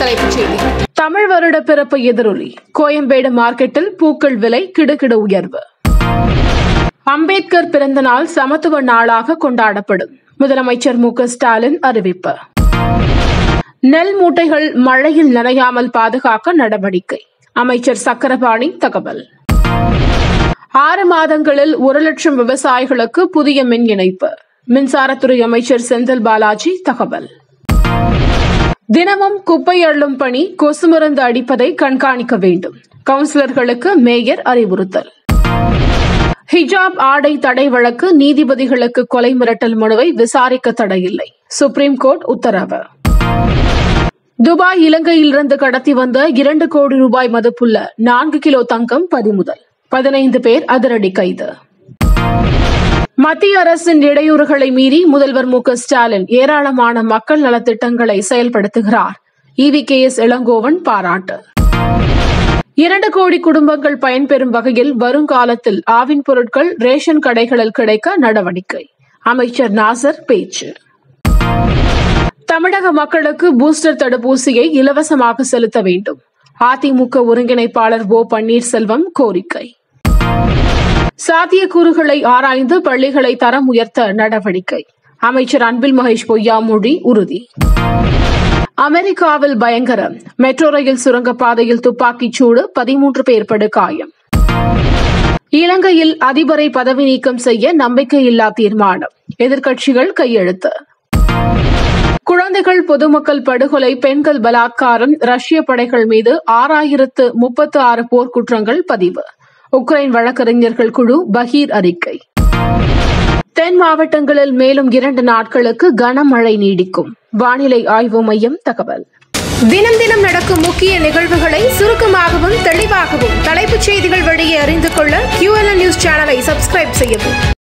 தலைப்புச் செய்தி தமிழ் வருட பிறப்பு எதிரொலி கோயம்பேடு மார்க்கெட்டில் பூக்கள் விலை கிடுகிடு உயர்வு அம்பேத்கர் பிறந்த நாள் சமத்துவ நாளாக கொண்டாடப்படும் முதலமைச்சர் மு க ஸ்டாலின் அறிவிப்பு நெல் மூட்டைகள் மழையில் நனையாமல் பாதுகாக்க நடவடிக்கை அமைச்சர் சக்கரபாணி தகவல் ஆறு மாதங்களில் ஒரு லட்சம் விவசாயிகளுக்கு புதிய மின் இணைப்பு மின்சாரத்துறை அமைச்சர் செந்தில் பாலாஜி தகவல் தினமும் குப்பை அள்ளும் பணி கொசு மருந்து அடிப்பதை கண்காணிக்க வேண்டும் கவுன்சிலர்களுக்கு மேயர் அறிவுறுத்தல் ஹிஜாப் ஆடை தடை வழக்கு நீதிபதிகளுக்கு கொலை மிரட்டல் மனுவை விசாரிக்க தடையில்லை சுப்ரீம் கோர்ட் உத்தரவு துபாய் இலங்கையிலிருந்து கடத்தி வந்த இரண்டு கோடி ரூபாய் மதிப்புள்ள நான்கு கிலோ தங்கம் பறிமுதல் பதினைந்து பேர் அதிரடி கைது மத்திய அரசின் இடையூறுகளை மீறி முதல்வர் மு க ஸ்டாலின் ஏராளமான மக்கள் நலத்திட்டங்களை செயல்படுத்துகிறார் இவி கே எஸ் இளங்கோவன் பாராட்டு இரண்டு கோடி குடும்பங்கள் பயன்பெறும் வகையில் வருங்காலத்தில் ஆவின் பொருட்கள் ரேஷன் கடைகளில் கிடைக்க நடவடிக்கை அமைச்சர் நாசர் பேச்சு தமிழக மக்களுக்கு பூஸ்டர் தடுப்பூசியை இலவசமாக செலுத்த வேண்டும் அதிமுக ஒருங்கிணைப்பாளர் ஓ பன்னீர்செல்வம் கோரிக்கை சாத்தியக்கூறுகளை ஆராய்ந்து பள்ளிகளை தரம் உயர்த்த நடவடிக்கை அமைச்சர் அன்பில் மகேஷ் பொய்யாமொழி உறுதி அமெரிக்காவில் பயங்கரம் மெட்ரோ ரயில் சுரங்கப்பாதையில் துப்பாக்கிச் சூடு பதிமூன்று பேர் படுகாயம் இலங்கையில் அதிபரை பதவி நீக்கம் செய்ய நம்பிக்கையில்லா தீர்மானம் எதிர்க்கட்சிகள் கையெழுத்து குழந்தைகள் பொதுமக்கள் படுகொலை பெண்கள் பலாத்காரம் ரஷ்ய படைகள் மீது ஆறாயிரத்து முப்பத்து ஆறு போர்க்குற்றங்கள் பதிவு உக்ரைன் வழக்கறிஞர்கள் குழு பகீர் அறிக்கை தென் மாவட்டங்களில் மேலும் இரண்டு நாட்களுக்கு கனமழை நீடிக்கும் வானிலை ஆய்வு மையம் தகவல் தினம் தினம் நடக்கும் முக்கிய நிகழ்வுகளை சுருக்கமாகவும் தெளிவாகவும் தலைப்புச் செய்திகள் வழியே அறிந்து கொள்ள QLN நியூஸ் சேனலை சப்ஸ்கிரைப் செய்யவும்